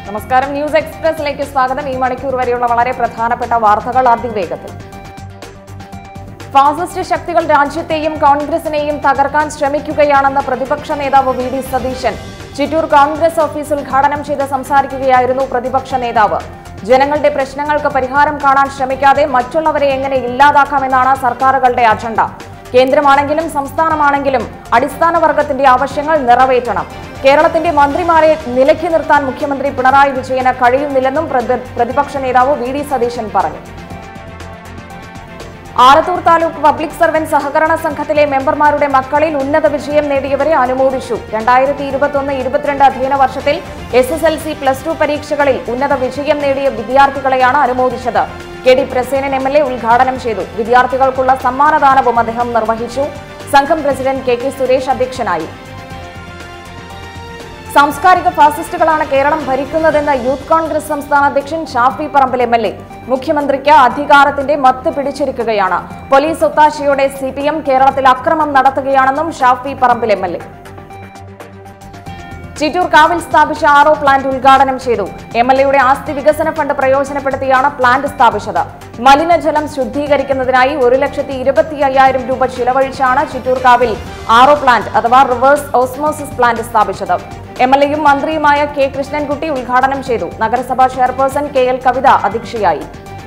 നമസ്കാരം ന്യൂസ് എക്സ്പ്രസിലേക്ക് സ്വാഗതം ഈ മണിക്കൂർ വരെയുള്ള വളരെ പ്രധാനപ്പെട്ട വാർത്തകൾ അതിവേഗത്തിൽ ഫാസിസ്റ്റ് ശക്തികൾ രാജ്യത്തെയും കോൺഗ്രസിനെയും തകർക്കാൻ ശ്രമിക്കുകയാണെന്ന് പ്രതിപക്ഷ നേതാവ് V D Satheesan Chittur Congress office ഉദ്ഘാടനം ചെയ്ത് സംസാരിക്കുകയായിരുന്നു പ്രതിപക്ഷ നേതാവ് ജനങ്ങളുടെ പ്രശ്നങ്ങൾക്ക് പരിഹാരം കാണാൻ ശ്രമിക്കാതെ മറ്റുള്ളവരെ എങ്ങനെ ഇല്ലാതാക്കാമെന്നാണ് സർക്കാരുകളുടെ അജണ്ട കേന്ദ്രമാണെങ്കിലും സംസ്ഥാനമാണെങ്കിലും അടിസ്ഥാന വർഗത്തിന്റെ ആവശ്യങ്ങൾ നിറവേറ്റണം കേരളത്തിന്റെ മന്ത്രിമാരെ നിലയ്ക്ക് നിർത്താൻ മുഖ്യമന്ത്രി പിണറായി വിജയന് കഴിയുന്നില്ലെന്നും പ്രതി- പ്രതിപക്ഷ നേതാവ് വി ഡി സതീശൻ പറഞ്ഞു ആലത്തൂർ താലൂക്ക് പബ്ലിക് സർവന്റ് സഹകരണ സംഘത്തിലെ മെമ്പർമാരുടെ മക്കളിൽ ഉന്നത വിജയം നേടിയവരെ അനുമോദിച്ചു രണ്ടായിരത്തി ഇരുപത്തൊന്ന് ഇരുപത്തിരണ്ട് അധ്യയന വർഷത്തിൽ S S L C plus two പരീക്ഷകളിൽ ഉന്നത വിജയം നേടിയ വിദ്യാർത്ഥികളെയാണ് അനുമോദിച്ചത് K D Prasenan M L A ഉദ്ഘാടനം ചെയ്തു വിദ്യാർത്ഥികൾക്കുള്ള സമ്മാനദാനവും അദ്ദേഹം നിർവഹിച്ചു സംഘം പ്രസിഡന്റ് കെ കെ സുരേഷ് അധ്യക്ഷനായി സാംസ്കാരിക ഫാസിസ്റ്റുകളാണ് കേരളം ഭരിക്കുന്നതെന്ന് യൂത്ത് കോൺഗ്രസ് സംസ്ഥാന അധ്യക്ഷൻ Shafi Parambil M L A മുഖ്യമന്ത്രിക്ക് അധികാരത്തിന്റെ മത്ത് പിടിച്ചിരിക്കുകയാണ് പോലീസ് ഒത്താശയോടെ സി പി എം കേരളത്തിൽ അക്രമം നടത്തുകയാണെന്നും Shafi Parambil M L A Chittur കാവിൽ സ്ഥാപിച്ച ആറോ പ്ലാന്റ് ഉദ്ഘാടനം ചെയ്തു എം എൽ എയുടെ ആസ്തി വികസന ഫണ്ട് പ്രയോജനപ്പെടുത്തിയാണ് പ്ലാന്റ് സ്ഥാപിച്ചത് മലിനജലം ശുദ്ധീകരിക്കുന്നതിനായി ഒരു ലക്ഷത്തി ഇരുപത്തി അയ്യായിരം രൂപ ചിലവഴിച്ചാണ് ചിറ്റൂർ കാവിൽ ആറോ പ്ലാന്റ് അഥവാ റിവേഴ്സ് ഓസ്മോസിസ് പ്ലാന്റ് സ്ഥാപിച്ചത് എം എൽ എയും മന്ത്രിയുമായ കെ കൃഷ്ണൻകുട്ടി ഉദ്ഘാടനം ചെയ്തു നഗരസഭാ ചെയർപേഴ്സൺ കെ എൽ കവിത അധ്യക്ഷയായി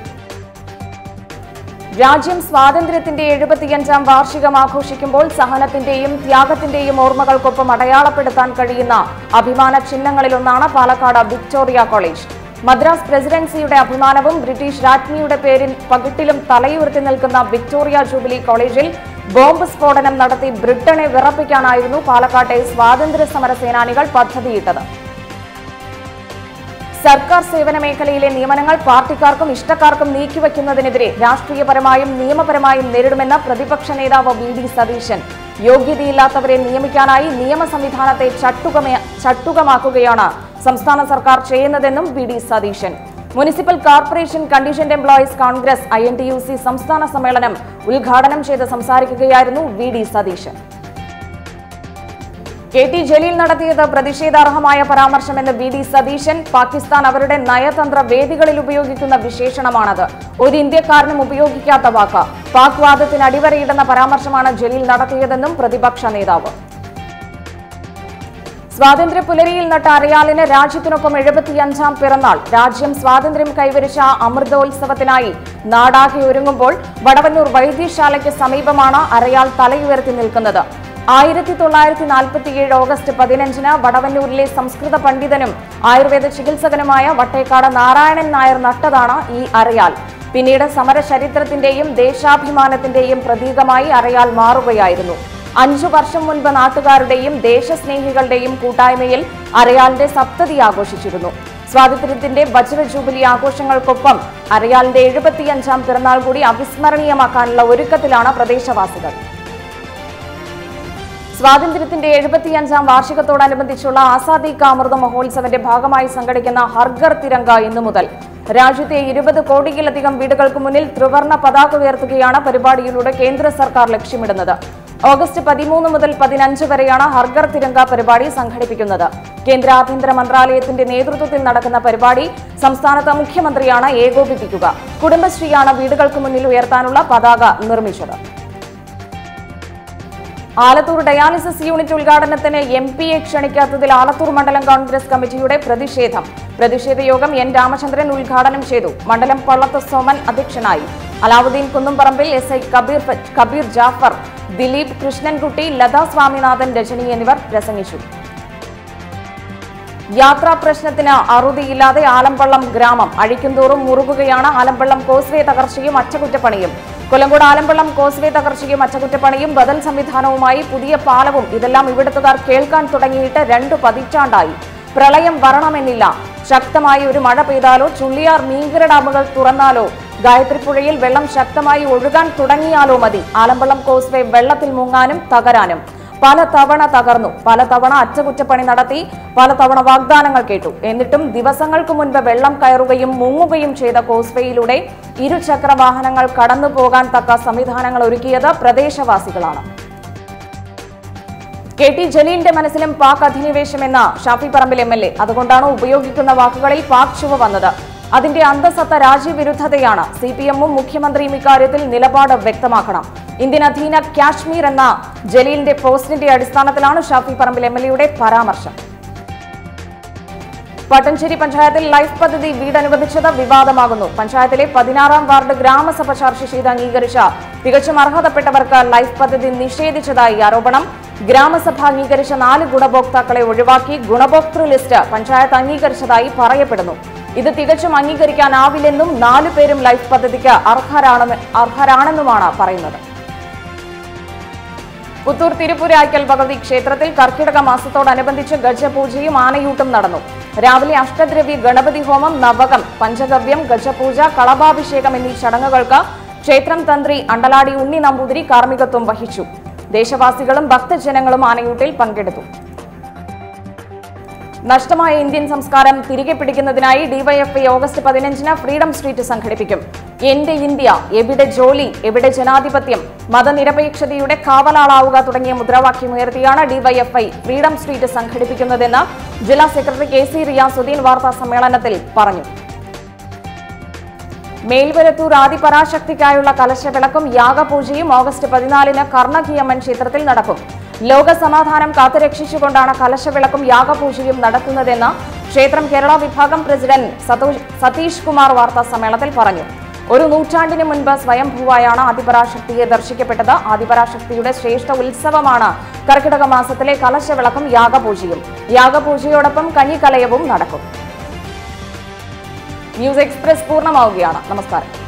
രാജ്യം സ്വാതന്ത്ര്യത്തിന്റെ എഴുപത്തിയഞ്ചാം വാർഷികം ആഘോഷിക്കുമ്പോൾ സഹനത്തിന്റെയും ത്യാഗത്തിന്റെയും ഓർമ്മകൾക്കൊപ്പം അടയാളപ്പെടുത്താൻ കഴിയുന്ന അഭിമാന ചിഹ്നങ്ങളിലൊന്നാണ് പാലക്കാട് വിക്ടോറിയ കോളേജ് മദ്രാസ് പ്രസിഡൻസിയുടെ അഭിമാനവും ബ്രിട്ടീഷ് രാജ്ഞിയുടെ പേരിൽ പകിട്ടിലും തലയുയർത്തി നിൽക്കുന്ന വിക്ടോറിയ ജൂബിലി കോളേജിൽ ബോംബ് സ്ഫോടനം നടത്തി ബ്രിട്ടനെ വിറപ്പിക്കാനായിരുന്നു പാലക്കാട്ടെ സ്വാതന്ത്ര്യ സമര സേനാനികൾ പദ്ധതിയിട്ടത് സർക്കാർ സേവന മേഖലയിലെ നിയമനങ്ങൾ പാർട്ടിക്കാർക്കും ഇഷ്ടക്കാർക്കും നീക്കിവെക്കുന്നതിനെതിരെ രാഷ്ട്രീയപരമായും നിയമപരമായും നേരിടുമെന്ന് പ്രതിപക്ഷ നേതാവ് വി ഡി സതീശൻ യോഗ്യതയില്ലാത്തവരെ നിയമിക്കാനായി നിയമ സംവിധാനത്തെ ചട്ടുകമ ചട്ടുകമാക്കുകയാണ് സംസ്ഥാന സർക്കാർ ചെയ്യുന്നതെന്നും V D Satheesan municipal corporation conditioned employees Congress I N T U C സംസ്ഥാന സമ്മേളനം ഉദ്ഘാടനം ചെയ്ത് സംസാരിക്കുകയായിരുന്നു V D Satheesan K T Jaleel നടത്തിയത് പ്രതിഷേധാർഹമായ പരാമർശമെന്ന് വി ഡി സതീശൻ പാകിസ്ഥാൻ അവരുടെ നയതന്ത്ര വേദികളിൽ ഉപയോഗിക്കുന്ന വിശേഷണമാണത് ഒരു ഇന്ത്യക്കാരനും ഉപയോഗിക്കാത്ത വാക്ക് പാക് വാദത്തിന് അടിവരയിടുന്ന പരാമർശമാണ് ജലീൽ നടത്തിയതെന്നും പ്രതിപക്ഷ നേതാവ് സ്വാതന്ത്ര്യ പുലരിയിൽ നട്ട അറിയാലിന് രാജ്യത്തിനൊപ്പം എഴുപത്തിയഞ്ചാം പിറന്നാൾ രാജ്യം സ്വാതന്ത്ര്യം കൈവരിച്ച അമൃതോത്സവത്തിനായി നാടാകെ ഒരുങ്ങുമ്പോൾ വടവന്നൂർ വൈദ്യശാലയ്ക്ക് സമീപമാണ് അറിയാൽ തലയുയർത്തി നിൽക്കുന്നത് ആയിരത്തി തൊള്ളായിരത്തി നാൽപ്പത്തിയേഴ് ഓഗസ്റ്റ് പതിനഞ്ചിന് വടവന്നൂരിലെ സംസ്കൃത പണ്ഡിതനും ആയുർവേദ ചികിത്സകനുമായ വട്ടേക്കാട് നാരായണൻ നായർ നട്ടതാണ് ഈ അറിയാൽ പിന്നീട് സമര ചരിത്രത്തിന്റെയും ദേശാഭിമാനത്തിന്റെയും പ്രതീകമായി അറിയാൽ മാറുകയായിരുന്നു അഞ്ചു വർഷം മുൻപ് നാട്ടുകാരുടെയും ദേശസ്നേഹികളുടെയും കൂട്ടായ്മയിൽ അറിയാലിന്റെ സപ്തതി ആഘോഷിച്ചിരുന്നു സ്വാതന്ത്ര്യത്തിന്റെ വജ്ര ജൂബിലി ആഘോഷങ്ങൾക്കൊപ്പം അറിയാലിന്റെ എഴുപത്തിയഞ്ചാം പിറന്നാൾ കൂടി അവിസ്മരണീയമാക്കാനുള്ള ഒരുക്കത്തിലാണ് പ്രദേശവാസികൾ സ്വാതന്ത്ര്യത്തിന്റെ എഴുപത്തിയഞ്ചാം വാർഷികത്തോടനുബന്ധിച്ചുള്ള ആസാദി കാ അമൃത മഹോത്സവന്റെ ഭാഗമായി സംഘടിക്കുന്ന ഹർഗർ തിരങ്ക ഇന്നു മുതൽ രാജ്യത്തെ ഇരുപത് കോടിയിലധികം വീടുകൾക്ക് മുന്നിൽ ത്രിവർണ പതാക ഉയർത്തുകയാണ് പരിപാടിയിലൂടെ കേന്ദ്ര സർക്കാർ ലക്ഷ്യമിടുന്നത് ഓഗസ്റ്റ് പതിമൂന്ന് മുതൽ പതിനഞ്ച് വരെയാണ് ഹർഗർ തിരങ്ക പരിപാടി സംഘടിപ്പിക്കുന്നത് കേന്ദ്ര ആഭ്യന്തര മന്ത്രാലയത്തിന്റെ നേതൃത്വത്തിൽ നടക്കുന്ന പരിപാടി സംസ്ഥാനത്ത് മുഖ്യമന്ത്രിയാണ് ഏകോപിപ്പിക്കുക കുടുംബശ്രീയാണ് വീടുകൾക്ക് മുന്നിൽ ഉയർത്താനുള്ള പതാക നിർമ്മിച്ചത് ആലത്തൂർ ഡയാലിസിസ് യൂണിറ്റ് ഉദ്ഘാടനത്തിന് എം പിയെ ക്ഷണിക്കാത്തതിൽ ആലത്തൂർ മണ്ഡലം കോൺഗ്രസ് കമ്മിറ്റിയുടെ പ്രതിഷേധം പ്രതിഷേധ യോഗം എൻ രാമചന്ദ്രൻ ഉദ്ഘാടനം ചെയ്തു മണ്ഡലം പള്ളത്ത് സോമൻ അധ്യക്ഷനായി അലാവുദ്ദീൻ കുന്നുംപറമ്പിൽ എസ് ഐ കബീർ കബീർ ജാഫർ ദിലീപ് കൃഷ്ണൻകുട്ടി ലതാ സ്വാമിനാഥൻ രജനി എന്നിവർ പ്രസംഗിച്ചു യാത്രാ പ്രശ്നത്തിന് അറുതിയില്ലാതെ ആലമ്പള്ളം ഗ്രാമം അഴിക്കുന്തോറും മുറുകുകയാണ് ആലമ്പള്ളം കോസ്വേ തകർച്ചയും അറ്റകുറ്റപ്പണിയും കൊല്ലങ്കോട് ആലമ്പള്ളം കോസ്വേ തകർച്ചയും അറ്റകുറ്റപ്പണിയും ബദൽ സംവിധാനവുമായി പുതിയ പാലവും ഇതെല്ലാം ഇവിടുത്തുകാർ കേൾക്കാൻ തുടങ്ങിയിട്ട് രണ്ടു പതിറ്റാണ്ടായി പ്രളയം വരണമെന്നില്ല ശക്തമായി ഒരു മഴ പെയ്താലോ ചുള്ളിയാർ മീങ്കര ഡാമുകൾ തുറന്നാലോ ഗായത്രിപ്പുഴയിൽ വെള്ളം ശക്തമായി ഒഴുകാൻ തുടങ്ങിയാലോ മതി ആലമ്പള്ളം കോസ്വേ വെള്ളത്തിൽ മുങ്ങാനും തകരാനും പല തവണ തകർന്നു പല തവണ അറ്റകുറ്റപ്പണി നടത്തി പല തവണ വാഗ്ദാനങ്ങൾ കേട്ടു എന്നിട്ടും ദിവസങ്ങൾക്ക് മുൻപ് വെള്ളം കയറുകയും മുങ്ങുകയും ചെയ്ത കോസ്വേയിലൂടെ ഇരുചക്ര വാഹനങ്ങൾ കടന്നു പോകാൻ തക്ക സംവിധാനങ്ങൾ ഒരുക്കിയത് പ്രദേശവാസികളാണ് കെ ടി ജലീലിന്റെ മനസ്സിലും പാക് അധിനിവേശമെന്ന Shafi Parambil M L A അതുകൊണ്ടാണ് ഉപയോഗിക്കുന്ന വാക്കുകളിൽ പാക് ചുവ വന്നത് അതിന്റെ അന്തസത്ത രാജ്യവിരുദ്ധതയാണ് സി പി എമ്മും മുഖ്യമന്ത്രിയും ഇക്കാര്യത്തിൽ നിലപാട് വ്യക്തമാക്കണം ഇന്ത്യൻ അധീന കാശ്മീർ എന്ന ജലീലിന്റെ പോസ്റ്റിന്റെ അടിസ്ഥാനത്തിലാണ് ഷാഫി പറമ്പിൽ എം എൽ എയുടെ പരാമർശം പട്ടഞ്ചേരി പഞ്ചായത്തിൽ ലൈഫ് പദ്ധതി വീട് അനുവദിച്ചത് വിവാദമാകുന്നു പഞ്ചായത്തിലെ പതിനാറാം വാർഡ് ഗ്രാമസഭ ചർച്ച ചെയ്ത് അംഗീകരിച്ച തികച്ചും അർഹതപ്പെട്ടവർക്ക് ലൈഫ് പദ്ധതി നിഷേധിച്ചതായി ആരോപണം ഗ്രാമസഭ അംഗീകരിച്ച നാല് ഗുണഭോക്താക്കളെ ഒഴിവാക്കി ഗുണഭോക്തൃ ലിസ്റ്റ് പഞ്ചായത്ത് അംഗീകരിച്ചതായി പറയപ്പെടുന്നു ഇത് തികച്ചും അംഗീകരിക്കാനാവില്ലെന്നും നാലു പേരും ലൈഫ് പദ്ധതിക്ക് അർഹരാണെന്ന് അർഹരാണെന്നുമാണ് പറയുന്നത് പുത്തൂർ തിരുപ്പുരായ്ക്കൽ ഭഗവതി ക്ഷേത്രത്തിൽ കർക്കിടക മാസത്തോടനുബന്ധിച്ച് ഗജപൂജയും ആനയൂട്ടും നടന്നു രാവിലെ അഷ്ടദ്രവ്യ ഗണപതി ഹോമം നവകം പഞ്ചഗവ്യം ഗജപൂജ കളഭാഭിഷേകം എന്നീ ചടങ്ങുകൾക്ക് ക്ഷേത്രം തന്ത്രി അണ്ടലാടി ഉണ്ണി നമ്പൂതിരി കാർമ്മികത്വം വഹിച്ചു ദേശവാസികളും ഭക്തജനങ്ങളും ആനയൂട്ടിൽ പങ്കെടുത്തു നഷ്ടമായ ഇന്ത്യൻ സംസ്കാരം തിരികെ പിടിക്കുന്നതിനായി ഡിവൈഎഫ്ഐ ഓഗസ്റ്റ് പതിനഞ്ചിന് ഫ്രീഡം സ്ട്രീറ്റ് സംഘടിപ്പിക്കും എന്റെ ഇന്ത്യ എവിടെ ജോലി എവിടെ ജനാധിപത്യം മതനിരപേക്ഷതയുടെ കാവലാളാവുക തുടങ്ങിയ മുദ്രാവാക്യമുയർത്തിയാണ് ഡിവൈഎഫ്ഐ ഫ്രീഡം സ്ട്രീറ്റ് സംഘടിപ്പിക്കുന്നതെന്ന് ജില്ലാ സെക്രട്ടറി കെ സി റിയാസുദ്ദീൻ വാർത്താ സമ്മേളനത്തിൽ പറഞ്ഞു മേൽവരത്തൂർ ആദിപരാശക്തിക്കായുള്ള കലശവിളക്കും യാഗപൂജയും ഓഗസ്റ്റ് പതിനാലിന് കർണകിയമ്മൻ ക്ഷേത്രത്തിൽ നടക്കും ലോക സമാധാനം കാത്തുരക്ഷിച്ചുകൊണ്ടാണ് കലശവിളക്കും യാഗപൂജയും നടത്തുന്നതെന്ന് ക്ഷേത്രം കേരള വിഭാഗം പ്രസിഡന്റ് സതോ- സതീഷ് കുമാർ വാർത്താ സമ്മേളനത്തിൽ പറഞ്ഞു ഒരു നൂറ്റാണ്ടിന് മുൻപ് സ്വയംഭൂവായാണ് ആദിപരാശക്തിയെ ദർശിക്കപ്പെട്ടത് ആദിപരാശക്തിയുടെ ശ്രേഷ്ഠ ഉത്സവമാണ് കർക്കിടക മാസത്തിലെ കലശവിളക്കും യാഗപൂജയും യാഗപൂജയോടൊപ്പം കനികലയവും നടക്കും ന്യൂസ് എക്സ്പ്രസ് പൂർണ്ണമാവുകയാണ് നമസ്കാരം